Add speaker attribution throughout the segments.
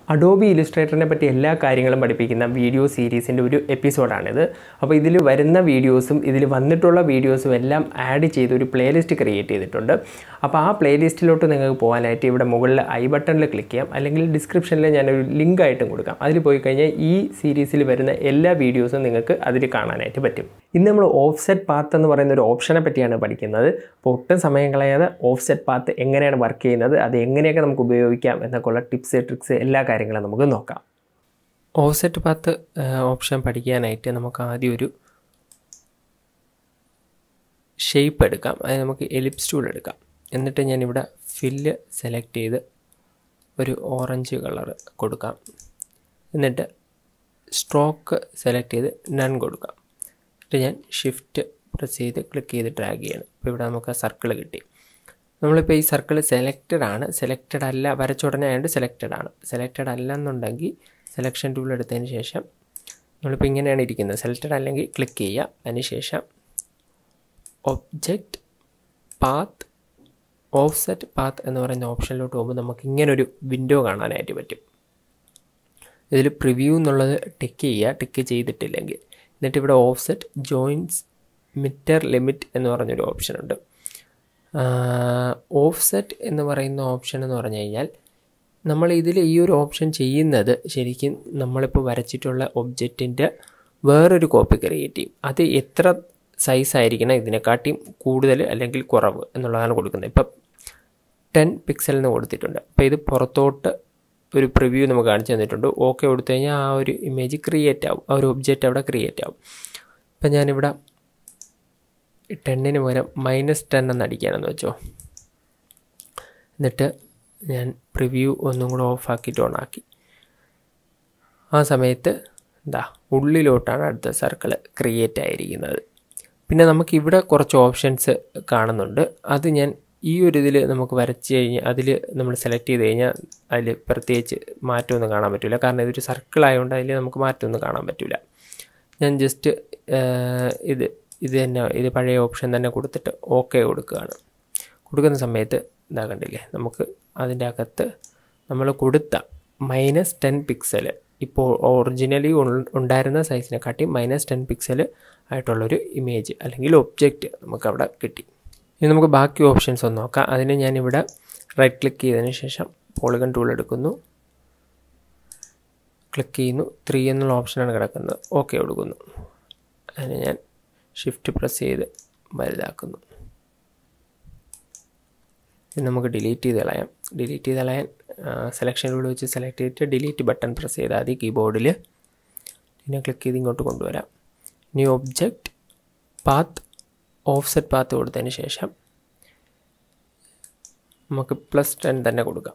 Speaker 1: Adobe ഇലിസ്ട്രേറ്ററിനെ പറ്റി എല്ലാ കാര്യങ്ങളും പഠിപ്പിക്കുന്ന വീഡിയോ സീരീസിൻ്റെ ഒരു എപ്പിസോഡാണിത് അപ്പോൾ ഇതിൽ വരുന്ന വീഡിയോസും ഇതിൽ വന്നിട്ടുള്ള വീഡിയോസും എല്ലാം ആഡ് ചെയ്ത് ഒരു പ്ലേലിസ്റ്റ് ക്രിയേറ്റ് ചെയ്തിട്ടുണ്ട് അപ്പോൾ ആ പ്ലേലിസ്റ്റിലോട്ട് നിങ്ങൾക്ക് പോകാനായിട്ട് ഇവിടെ മുകളിൽ ഐ ബട്ടണിൽ ക്ലിക്ക് ചെയ്യാം അല്ലെങ്കിൽ ഡിസ്ക്രിപ്ഷനിൽ ഞാനൊരു ലിങ്ക് ആയിട്ടും കൊടുക്കാം അതിൽ പോയി കഴിഞ്ഞാൽ ഈ സീരീസിൽ വരുന്ന എല്ലാ വീഡിയോസും നിങ്ങൾക്ക് അതിൽ കാണാനായിട്ട് പറ്റും ഇന്ന് നമ്മൾ ഓഫ് സെറ്റ് പാത്ത് എന്ന് പറയുന്ന ഒരു ഓപ്ഷനെ പറ്റിയാണ് പഠിക്കുന്നത് അപ്പോൾ ഒട്ടും സമയം കളയാതെ ഓഫ് സെറ്റ് പാത്ത് എങ്ങനെയാണ് വർക്ക് ചെയ്യുന്നത് അത് എങ്ങനെയൊക്കെ നമുക്ക് ഉപയോഗിക്കാം എന്നൊക്കെയുള്ള ടിപ്സ് ട്രിക്സ് എല്ലാ കാര്യങ്ങളും നമുക്ക് നോക്കാം ഓഫ് സെറ്റ് പാത്ത് ഓപ്ഷൻ പഠിക്കാനായിട്ട് നമുക്ക് ആദ്യം ഒരു ഷേപ്പ് എടുക്കാം അതായത് നമുക്ക് എലിപ്സ് ടൂൾ എടുക്കാം എന്നിട്ട് ഞാനിവിടെ ഫില്ല് സെലക്ട് ചെയ്ത് ഒരു ഓറഞ്ച് കളർ കൊടുക്കാം എന്നിട്ട് സ്ട്രോക്ക് സെലക്ട് ചെയ്ത് നൺ കൊടുക്കാം എന്നിട്ട് ഞാൻ ഷിഫ്റ്റ് പ്രസ് ചെയ്ത് ക്ലിക്ക് ചെയ്ത് ഡ്രാഗ് ചെയ്യണം ഇപ്പോൾ ഇവിടെ നമുക്ക് സർക്കിൾ കിട്ടി നമ്മളിപ്പോൾ ഈ സർക്കിൾ സെലക്റ്റഡ് ആണ് സെലക്റ്റഡ് അല്ല വരച്ച ഉടനെ ആയതുകൊണ്ട് സെലക്റ്റഡ് ആണ് സെലക്റ്റഡ് അല്ല എന്നുണ്ടെങ്കിൽ സെലക്ഷൻ ടൂൾ എടുത്തതിന് ശേഷം നമ്മളിപ്പോൾ ഇങ്ങനെയാണ് ഇരിക്കുന്നത് സെലക്റ്റഡ് അല്ലെങ്കിൽ ക്ലിക്ക് ചെയ്യുക അതിന് ശേഷം ഒബ്ജക്റ്റ് പാത്ത് ഓഫ്സെറ്റ് പാത്ത് എന്ന് പറയുന്ന ഓപ്ഷനിലോട്ട് പോകുമ്പോൾ നമുക്ക് ഇങ്ങനൊരു വിൻഡോ കാണാനായിട്ട് പറ്റും ഇതിൽ പ്രിവ്യൂ എന്നുള്ളത് ടിക്ക് ചെയ്യുക ടിക്ക് ചെയ്തിട്ടില്ലെങ്കിൽ എന്നിട്ട് ഇവിടെ ഓഫ്സെറ്റ് ജോയിൻസ് മിറ്റർ ലിമിറ്റ് എന്ന് പറഞ്ഞൊരു ഓപ്ഷനുണ്ട് ഓഫ്സെറ്റ് എന്ന് പറയുന്ന ഓപ്ഷൻ എന്ന് പറഞ്ഞു കഴിഞ്ഞാൽ നമ്മൾ ഇതിൽ ഈ ഒരു ഓപ്ഷൻ ചെയ്യുന്നത് ശരിക്കും നമ്മളിപ്പോൾ വരച്ചിട്ടുള്ള ഒബ്ജക്റ്റിൻ്റെ വേറൊരു കോപ്പി ക്രിയേറ്റ് ചെയ്യും അത് എത്ര സൈസ് ആയിരിക്കണം ഇതിനെക്കാട്ടിയും കൂടുതൽ അല്ലെങ്കിൽ കുറവ് എന്നുള്ളതാണ് കൊടുക്കുന്നത് ഇപ്പം ടെൻ പിക്സലിന് കൊടുത്തിട്ടുണ്ട് അപ്പോൾ ഇത് പുറത്തോട്ട് ഒരു പ്രിവ്യൂ നമുക്ക് കാണിച്ചു തന്നിട്ടുണ്ട് ഓക്കെ കൊടുത്തു കഴിഞ്ഞാൽ ആ ഒരു ഇമേജ് ക്രിയേറ്റ് ആവും ആ ഒരു ഒബ്ജക്റ്റ് അവിടെ ക്രിയേറ്റ് ആവും ഇപ്പം ഞാനിവിടെ ടെന്നിന് പകരം മൈനസ് ടെൻ എന്ന് അടിക്കാനെന്ന് വെച്ചോ എന്നിട്ട് ഞാൻ പ്രിവ്യൂ ഒന്നും കൂടെ ഓഫാക്കിയിട്ട് ഓണാക്കി ആ സമയത്ത് എന്താ ഉള്ളിലോട്ടാണ് അടുത്ത സർക്കിൾ ക്രിയേറ്റ് ആയിരിക്കുന്നത് പിന്നെ നമുക്ക് ഇവിടെ കുറച്ച് ഓപ്ഷൻസ് കാണുന്നുണ്ട് അത് ഞാൻ ഈ ഒരു ഇതിൽ നമുക്ക് വരച്ച് കഴിഞ്ഞാൽ അതിൽ നമ്മൾ സെലക്ട് ചെയ്ത് കഴിഞ്ഞാൽ അതിൽ പ്രത്യേകിച്ച് മാറ്റമൊന്നും കാണാൻ പറ്റില്ല കാരണം ഇതൊരു സർക്കിൾ ആയതുകൊണ്ട് അതിൽ നമുക്ക് മാറ്റമൊന്നും കാണാൻ പറ്റില്ല ഞാൻ ജസ്റ്റ് ഇത് ഇത് തന്നെ ഇത് പഴയ ഓപ്ഷൻ തന്നെ കൊടുത്തിട്ട് ഓക്കെ കൊടുക്കുകയാണ് കൊടുക്കുന്ന സമയത്ത് ഇതാ കണ്ടില്ലേ നമുക്ക് അതിൻ്റെ അകത്ത് നമ്മൾ കൊടുത്ത മൈനസ് ടെൻ പിക്സൽ ഇപ്പോൾ ഒറിജിനലി ഉണ്ടായിരുന്ന സൈസിനെക്കാട്ടി മൈനസ് ടെൻ പിക്സൽ ആയിട്ടുള്ളൊരു ഇമേജ് അല്ലെങ്കിൽ ഒബ്ജക്റ്റ് നമുക്കവിടെ കിട്ടി ഇനി നമുക്ക് ബാക്കി ഓപ്ഷൻസ് ഒന്ന് നോക്കാം അതിന് ഞാനിവിടെ റൈറ്റ് ക്ലിക്ക് ചെയ്തതിന് ശേഷം പോളിഗൺ ടൂൾ എടുക്കുന്നു ക്ലിക്ക് ചെയ്യുന്നു ത്രീ എന്നുള്ള ഓപ്ഷനാണ് കിടക്കുന്നത് ഓക്കെ കൊടുക്കുന്നു അതിന് ഞാൻ ഷിഫ്റ്റ് പ്രസ് ചെയ്ത് വലുതാക്കുന്നു ഇത് നമുക്ക് ഡിലീറ്റ് ചെയ്ത് കളയാം ഡിലീറ്റ് ചെയ്ത് കളയാൻ സെലക്ഷൻ ടൂൾ വെച്ച് സെലക്ട് ചെയ്തിട്ട് ഡിലീറ്റ് ബട്ടൺ പ്രസ് ചെയ്താൽ മതി കീബോർഡിൽ പിന്നെ ക്ലിക്ക് ചെയ്ത് ഇങ്ങോട്ട് കൊണ്ടുവരാം ഇനി ഒബ്ജക്റ്റ് പാത്ത് ഓഫ്സെറ്റ് പാത്ത് കൊടുത്തതിന് ശേഷം നമുക്ക് പ്ലസ് ടെൻ തന്നെ കൊടുക്കാം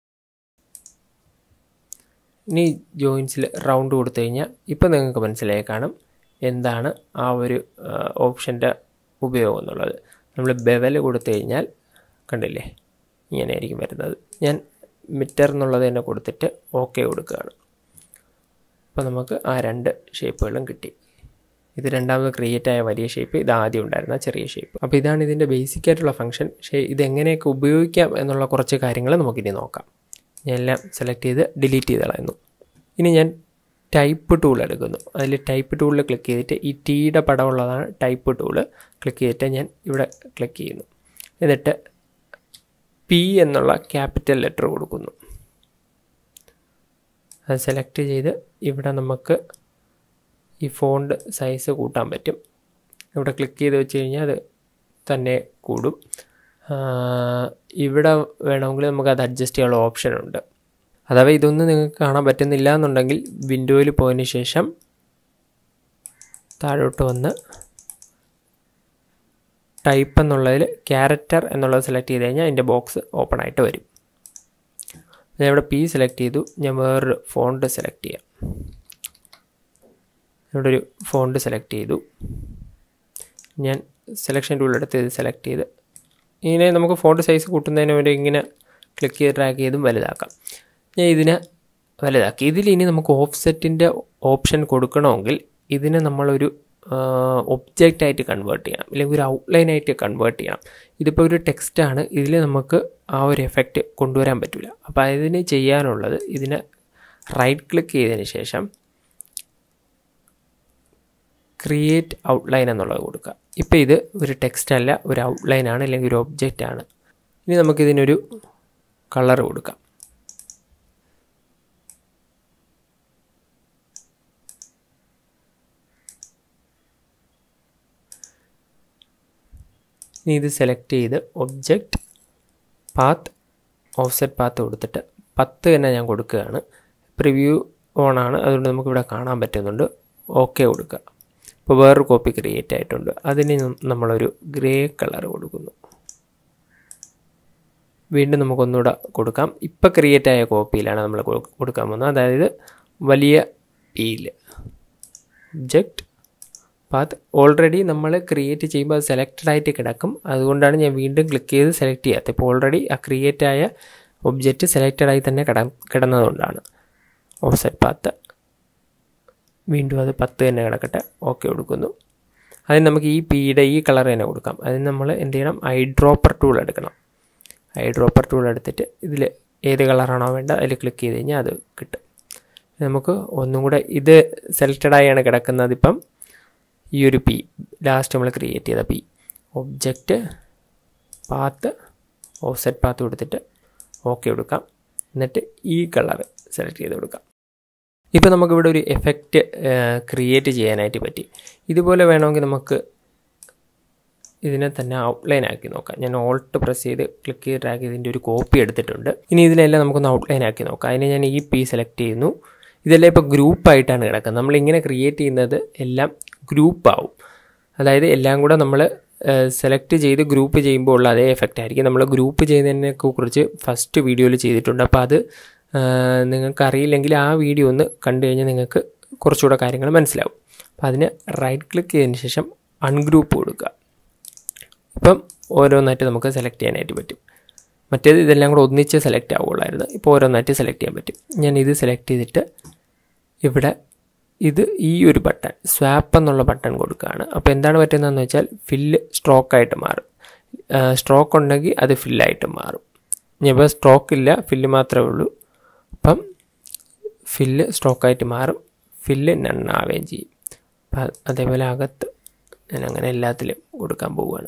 Speaker 1: ഇനി ജോയിൻസിൽ റൗണ്ട് കൊടുത്തു കഴിഞ്ഞാൽ ഇപ്പം നിങ്ങൾക്ക് മനസ്സിലായി കാണും എന്താണ് ആ ഒരു ഓപ്ഷൻ്റെ ഉപയോഗം എന്നുള്ളത് നമ്മൾ ബെവൽ കൊടുത്തു കഴിഞ്ഞാൽ കണ്ടില്ലേ ഇങ്ങനെയായിരിക്കും വരുന്നത് ഞാൻ മിറ്റർ എന്നുള്ളത് തന്നെ കൊടുത്തിട്ട് ഓക്കെ കൊടുക്കുകയാണ് അപ്പോൾ നമുക്ക് ആ രണ്ട് ഷേപ്പുകളും കിട്ടി ഇത് രണ്ടാമത് ക്രിയേറ്റ് ആയ വലിയ ഷേപ്പ് ഇത് ആദ്യം ഉണ്ടായിരുന്ന ചെറിയ ഷേപ്പ് അപ്പോൾ ഇതാണ് ഇതിൻ്റെ ബേസിക് ആയിട്ടുള്ള ഫംഗ്ഷൻ പക്ഷേ ഇതെങ്ങനെയൊക്കെ ഉപയോഗിക്കാം എന്നുള്ള കുറച്ച് കാര്യങ്ങൾ നമുക്കിനി നോക്കാം ഞാൻ എല്ലാം സെലക്ട് ചെയ്ത് ഡിലീറ്റ് ചെയ്ത് കളയുന്നു ഇനി ഞാൻ ടൈപ്പ് ടൂൾ എടുക്കുന്നു അതിൽ ടൈപ്പ് ടൂളിൽ ക്ലിക്ക് ചെയ്തിട്ട് ഈ ടീയുടെ പടമുള്ളതാണ് ടൈപ്പ് ടൂള് ക്ലിക്ക് ചെയ്തിട്ട് ഞാൻ ഇവിടെ ക്ലിക്ക് ചെയ്യുന്നു എന്നിട്ട് പി എന്നുള്ള ക്യാപിറ്റൽ ലെറ്റർ കൊടുക്കുന്നു അത് സെലക്ട് ചെയ്ത് ഇവിടെ നമുക്ക് ഈ ഫോണ്ട് സൈസ് കൂട്ടാൻ പറ്റും ഇവിടെ ക്ലിക്ക് ചെയ്ത് വെച്ച് കഴിഞ്ഞാൽ അത് തന്നെ കൂടും ഇവിടെ വേണമെങ്കിൽ നമുക്ക് അത് അഡ്ജസ്റ്റ് ചെയ്യാനുള്ള ഓപ്ഷൻ ഉണ്ട് അഥവാ ഇതൊന്നും നിങ്ങൾക്ക് കാണാൻ പറ്റുന്നില്ല എന്നുണ്ടെങ്കിൽ വിൻഡോയിൽ പോയതിന് ശേഷം താഴോട്ട് വന്ന് ടൈപ്പ് എന്നുള്ളതിൽ ക്യാരക്ടർ എന്നുള്ളത് സെലക്ട് ചെയ്ത് കഴിഞ്ഞാൽ അതിൻ്റെ ബോക്സ് ഓപ്പൺ ആയിട്ട് വരും ഞാൻ ഇവിടെ പി സെലക്ട് ചെയ്തു ഞാൻ വേറൊരു ഫോണ്ട് സെലക്ട് ചെയ്യാം ഇവിടെ ഒരു ഫോണ്ട് സെലക്ട് ചെയ്തു ഞാൻ സെലക്ഷൻ ടൂൾ എടുത്ത് ഇത് സെലക്ട് ചെയ്ത് ഇങ്ങനെ നമുക്ക് ഫോണ്ട് സൈസ് കൂട്ടുന്നതിന് വേണ്ടി ഇങ്ങനെ ക്ലിക്ക് ചെയ്ത് ട്രാക്ക് ചെയ്തും വലുതാക്കാം ഞാൻ ഇതിനെ വലുതാക്കി ഇതിൽ ഇനി നമുക്ക് ഓഫ്സെറ്റിൻ്റെ ഓപ്ഷൻ കൊടുക്കണമെങ്കിൽ ഇതിനെ നമ്മളൊരു ഒബ്ജക്റ്റ് ആയിട്ട് കൺവേർട്ട് ചെയ്യണം അല്ലെങ്കിൽ ഒരു ഔട്ട്ലൈൻ ആയിട്ട് കൺവേർട്ട് ചെയ്യണം ഇതിപ്പോൾ ഒരു ടെക്സ്റ്റാണ് ഇതിൽ നമുക്ക് ആ ഒരു എഫക്റ്റ് കൊണ്ടുവരാൻ പറ്റില്ല അപ്പോൾ അതിന് ചെയ്യാനുള്ളത് ഇതിനെ റൈറ്റ് ക്ലിക്ക് ചെയ്തതിന് ശേഷം ക്രിയേറ്റ് ഔട്ട്ലൈൻ എന്നുള്ളത് കൊടുക്കുക ഇപ്പോൾ ഇത് ഒരു ടെക്സ്റ്റ് അല്ല ഒരു ഔട്ട്ലൈൻ ആണ് അല്ലെങ്കിൽ ഒരു ഒബ്ജക്റ്റ് ആണ് ഇനി നമുക്കിതിനൊരു കളർ കൊടുക്കാം ഇനി ഇത് സെലക്ട് ചെയ്ത് ഒബ്ജക്റ്റ് പാത്ത് ഓഫ്സെറ്റ് പാത്ത് കൊടുത്തിട്ട് പത്ത് തന്നെ ഞാൻ കൊടുക്കുകയാണ് പ്രിവ്യൂ ഓൺ ആണ് അതുകൊണ്ട് നമുക്കിവിടെ കാണാൻ പറ്റുന്നുണ്ട് ഓക്കെ കൊടുക്കുക ഇപ്പോൾ വേറൊരു കോപ്പി ക്രിയേറ്റ് ആയിട്ടുണ്ട് അതിന് നമ്മളൊരു ഗ്രേ കളർ കൊടുക്കുന്നു വീണ്ടും നമുക്കൊന്നുകൂടെ കൊടുക്കാം ഇപ്പം ക്രിയേറ്റ് ആയ കോപ്പിയിലാണ് നമ്മൾ കൊടുക്കാൻ പോകുന്നത് അതായത് വലിയ പീൽ ഒബ്ജക്റ്റ് പാത്ത് ഓൾറെഡി നമ്മൾ ക്രിയേറ്റ് ചെയ്യുമ്പോൾ അത് സെലക്റ്റഡ് ആയിട്ട് കിടക്കും അതുകൊണ്ടാണ് ഞാൻ വീണ്ടും ക്ലിക്ക് ചെയ്ത് സെലക്ട് ചെയ്യാത്തത് ഇപ്പോൾ ഓൾറെഡി ആ ക്രിയേറ്റ് ആയ ഒബ്ജക്റ്റ് സെലക്റ്റഡ് ആയി തന്നെ കിട കിടന്നതുകൊണ്ടാണ് ഓഫ്സെറ്റ് പാത്ത് വീണ്ടും അത് പത്ത് തന്നെ കിടക്കട്ടെ ഓക്കെ കൊടുക്കുന്നു അതിന് നമുക്ക് ഈ പീയുടെ ഈ കളർ തന്നെ കൊടുക്കാം അതിന് നമ്മൾ എന്ത് ചെയ്യണം ഐ ഡ്രോപ്പർ ടൂൾ എടുക്കണം ഐ ഡ്രോപ്പർ ടൂൾ എടുത്തിട്ട് ഇതിൽ ഏത് കളറാണോ വേണ്ട അതിൽ ക്ലിക്ക് ചെയ്ത് കഴിഞ്ഞാൽ അത് കിട്ടും നമുക്ക് ഒന്നും കൂടെ ഇത് സെലക്റ്റഡ് ആയാണ് കിടക്കുന്നത് ഇപ്പം ഈ ഒരു പി ലാസ്റ്റ് നമ്മൾ ക്രിയേറ്റ് ചെയ്ത P object path offset path കൊടുത്തിട്ട് ഓക്കെ കൊടുക്കാം എന്നിട്ട് ഈ കളർ സെലക്ട് ചെയ്ത് കൊടുക്കാം ഇപ്പോൾ നമുക്കിവിടെ ഒരു എഫക്റ്റ് ക്രിയേറ്റ് ചെയ്യാനായിട്ട് പറ്റി ഇതുപോലെ വേണമെങ്കിൽ നമുക്ക് ഇതിനെ തന്നെ ഔട്ട്ലൈൻ ആക്കി നോക്കാം ഞാൻ ഓൾട്ട് പ്രസ് ചെയ്ത് ക്ലിക്ക് ചെയ്ത് ഡ്രാഗ് ചെയ്തിൻ്റെ ഒരു കോപ്പി എടുത്തിട്ടുണ്ട് ഇനി ഇതിനെല്ലാം നമുക്കൊന്ന് ഔട്ട്ലൈൻ ആക്കി നോക്കാം അതിന് ഞാൻ ഈ പി സെലക്ട് ചെയ്യുന്നു ഇതെല്ലാം ഇപ്പോൾ ഗ്രൂപ്പായിട്ടാണ് കിടക്കുന്നത് നമ്മളിങ്ങനെ ക്രിയേറ്റ് ചെയ്യുന്നത് എല്ലാം ഗ്രൂപ്പാവും അതായത് എല്ലാം കൂടെ നമ്മൾ സെലക്ട് ചെയ്ത് ഗ്രൂപ്പ് ചെയ്യുമ്പോൾ ഉള്ള അതേ എഫക്റ്റ് ആയിരിക്കും നമ്മൾ ഗ്രൂപ്പ് ചെയ്യുന്നതിനെ കുറിച്ച് ഫസ്റ്റ് വീഡിയോയിൽ ചെയ്തിട്ടുണ്ട് അപ്പോൾ അത് നിങ്ങൾക്ക് അറിയില്ലെങ്കിൽ ആ വീഡിയോ ഒന്ന് കണ്ടു കഴിഞ്ഞാൽ നിങ്ങൾക്ക് കുറച്ചുകൂടെ കാര്യങ്ങൾ മനസ്സിലാവും അപ്പോൾ അതിന് റൈറ്റ് ക്ലിക്ക് ചെയ്തതിന് ശേഷം അൺഗ്രൂപ്പ് കൊടുക്കുക ഇപ്പം ഓരോന്നായിട്ട് നമുക്ക് സെലക്ട് ചെയ്യാനായിട്ട് പറ്റും മറ്റേത് ഇതെല്ലാം കൂടെ ഒന്നിച്ച് സെലക്ട് ആവുള്ളായിരുന്നു ഇപ്പോൾ ഓരോന്നായിട്ട് സെലക്ട് ചെയ്യാൻ പറ്റും ഞാൻ ഇത് സെലക്ട് ചെയ്തിട്ട് ഇവിടെ ഇത് ഈ ഒരു ബട്ടൺ സ്വാപ്പ് എന്നുള്ള ബട്ടൺ കൊടുക്കുകയാണ് അപ്പോൾ എന്താണ് പറ്റുന്നതെന്ന് വെച്ചാൽ ഫില്ല് സ്ട്രോക്കായിട്ട് മാറും സ്ട്രോക്ക് ഉണ്ടെങ്കിൽ അത് ഫില്ലായിട്ട് മാറും ഇനിയിപ്പോൾ സ്ട്രോക്ക് ഇല്ല ഫില്ല് മാത്രമേ ഉള്ളൂ അപ്പം ഫില്ല് സ്ട്രോക്കായിട്ട് മാറും ഫില്ല് നണ്ണാവുകയും ചെയ്യും അപ്പം അതേപോലെ അകത്ത് ഞാൻ അങ്ങനെ എല്ലാത്തിലും കൊടുക്കാൻ പോവുകയാണ്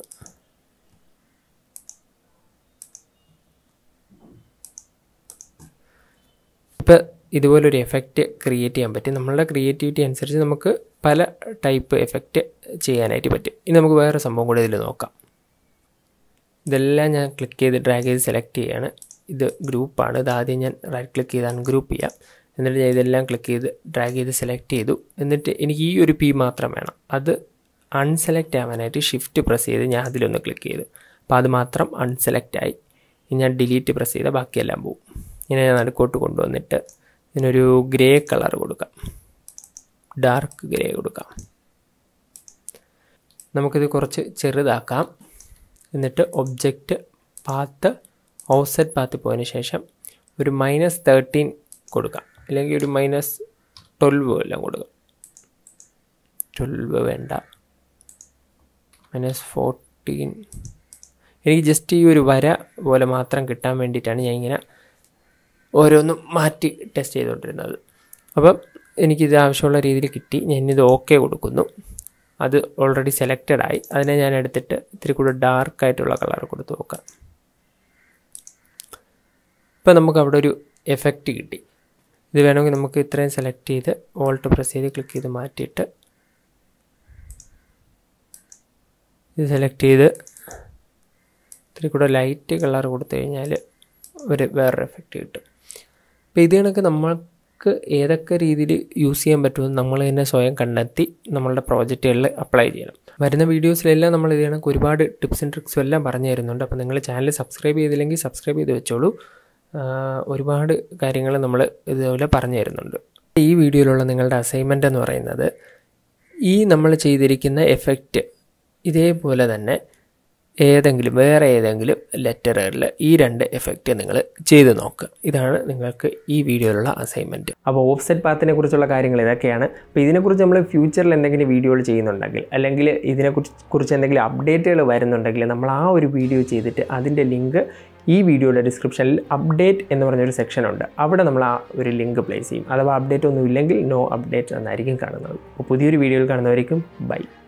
Speaker 1: ഇപ്പോൾ ഇതുപോലൊരു എഫക്റ്റ് ക്രിയേറ്റ് ചെയ്യാൻ പറ്റും നമ്മളുടെ ക്രിയേറ്റിവിറ്റി അനുസരിച്ച് നമുക്ക് പല ടൈപ്പ് എഫക്റ്റ് ചെയ്യാനായിട്ട് പറ്റും ഇനി നമുക്ക് വേറെ സംഭവം കൂടി ഇതിൽ നോക്കാം ഇതെല്ലാം ഞാൻ ക്ലിക്ക് ചെയ്ത് ഡ്രാഗ് ചെയ്ത് സെലക്ട് ചെയ്യാണ് ഇത് ഗ്രൂപ്പാണ് ഇത് ആദ്യം ഞാൻ റൈറ്റ് ക്ലിക്ക് ചെയ്ത് അൺഗ്രൂപ്പ് ചെയ്യാം എന്നിട്ട് ഞാൻ ഇതെല്ലാം ക്ലിക്ക് ചെയ്ത് ഡ്രാഗ് ചെയ്ത് സെലക്ട് ചെയ്തു എന്നിട്ട് എനിക്ക് ഈ ഒരു പി മാത്രം വേണം അത് അൺസെലക്റ്റ് ആവാനായിട്ട് ഷിഫ്റ്റ് പ്രസ് ചെയ്ത് ഞാൻ അതിലൊന്ന് ക്ലിക്ക് ചെയ്തു അപ്പോൾ അത് മാത്രം അൺസെലക്റ്റ് ആയി ഇനി ഞാൻ ഡിലീറ്റ് പ്രസ് ചെയ്താൽ ബാക്കിയെല്ലാം പോകും ഇങ്ങനെ ഞാൻ നടുക്കോട്ട് കൊണ്ടുവന്നിട്ട് ഇതിനൊരു ഗ്രേ കളർ കൊടുക്കാം ഡാർക്ക് ഗ്രേ കൊടുക്കാം നമുക്കിത് കുറച്ച് ചെറുതാക്കാം എന്നിട്ട് ഒബ്ജക്റ്റ് പാത്ത് ഓഫ്സെറ്റ് പാത്ത് പോയതിന് ശേഷം ഒരു മൈനസ് തേർട്ടീൻ കൊടുക്കാം അല്ലെങ്കിൽ ഒരു മൈനസ് ട്വൽവ് എല്ലാം കൊടുക്കാം ട്വൽവ് വേണ്ട മൈനസ് ഫോർട്ടീൻ എനിക്ക് ജസ്റ്റ് ഈ ഒരു വര പോലെ മാത്രം കിട്ടാൻ വേണ്ടിയിട്ടാണ് ഞാൻ ഇങ്ങനെ ഓരോന്നും മാറ്റി ടെസ്റ്റ് ചെയ്തുകൊണ്ടിരുന്നത് അപ്പം എനിക്കിത് ആവശ്യമുള്ള രീതിയിൽ കിട്ടി ഞാനിത് ഓക്കെ കൊടുക്കുന്നു അത് ഓൾറെഡി സെലക്റ്റഡ് ആയി അതിനെ ഞാൻ എടുത്തിട്ട് ഇത്തിരി കൂടെ ഡാർക്കായിട്ടുള്ള കളർ കൊടുത്ത് നോക്കാം ഇപ്പം നമുക്ക് അവിടെ ഒരു എഫക്റ്റ് കിട്ടി ഇത് വേണമെങ്കിൽ നമുക്ക് ഇത്രയും സെലക്ട് ചെയ്ത് ഓൾട്ട് പ്രസ് ചെയ്ത് ക്ലിക്ക് ചെയ്ത് മാറ്റിയിട്ട് ഇത് സെലക്ട് ചെയ്ത് ഇത്തിരി കൂടെ ലൈറ്റ് കളർ കൊടുത്തു കഴിഞ്ഞാൽ ഒരു വേറൊരു എഫക്റ്റ് കിട്ടും അപ്പോൾ ഇത് കണക്ക് നമ്മൾക്ക് ഏതൊക്കെ രീതിയിൽ യൂസ് ചെയ്യാൻ പറ്റുമെന്ന് നമ്മൾ തന്നെ സ്വയം കണ്ടെത്തി നമ്മളുടെ പ്രോജക്റ്റുകളിൽ അപ്ലൈ ചെയ്യണം വരുന്ന വീഡിയോസിലെല്ലാം നമ്മൾ ഇത് കണക്ക് ഒരുപാട് ടിപ്സും ട്രിക്സും എല്ലാം പറഞ്ഞു തരുന്നുണ്ട് അപ്പോൾ നിങ്ങൾ ചാനൽ സബ്സ്ക്രൈബ് ചെയ്തില്ലെങ്കിൽ സബ്സ്ക്രൈബ് ചെയ്ത് വെച്ചോളൂ ഒരുപാട് കാര്യങ്ങൾ നമ്മൾ ഇതുപോലെ പറഞ്ഞു തരുന്നുണ്ട് ഈ വീഡിയോയിലുള്ള നിങ്ങളുടെ അസൈൻമെൻ്റ് എന്ന് പറയുന്നത് ഈ നമ്മൾ ചെയ്തിരിക്കുന്ന എഫക്റ്റ് ഇതേപോലെ തന്നെ ഏതെങ്കിലും വേറെ ഏതെങ്കിലും ലെറ്ററുകളിൽ ഈ രണ്ട് എഫക്റ്റ് നിങ്ങൾ ചെയ്ത് നോക്കുക ഇതാണ് നിങ്ങൾക്ക് ഈ വീഡിയോയിലുള്ള അസൈൻമെൻറ്റ് അപ്പോൾ ഓഫ്സെറ്റ് പാത്തിനെ കുറിച്ചുള്ള കാര്യങ്ങൾ ഇതൊക്കെയാണ് അപ്പോൾ ഇതിനെക്കുറിച്ച് നമ്മൾ ഫ്യൂച്ചറിൽ എന്തെങ്കിലും വീഡിയോകൾ ചെയ്യുന്നുണ്ടെങ്കിൽ അല്ലെങ്കിൽ ഇതിനെക്കുറിച്ച് കുറിച്ച് എന്തെങ്കിലും അപ്ഡേറ്റുകൾ വരുന്നുണ്ടെങ്കിൽ നമ്മൾ ആ ഒരു വീഡിയോ ചെയ്തിട്ട് അതിൻ്റെ ലിങ്ക് ഈ വീഡിയോയുടെ ഡിസ്ക്രിപ്ഷനിൽ അപ്ഡേറ്റ് എന്ന് പറഞ്ഞൊരു സെക്ഷൻ ഉണ്ട് അവിടെ നമ്മൾ ആ ഒരു ലിങ്ക് പ്ലേസ് ചെയ്യും അഥവാ അപ്ഡേറ്റ് ഒന്നും ഇല്ലെങ്കിൽ നോ അപ്ഡേറ്റ് എന്നായിരിക്കും കാണുന്നത് അപ്പോൾ പുതിയൊരു വീഡിയോയിൽ കാണുന്നവരേക്കും ബൈ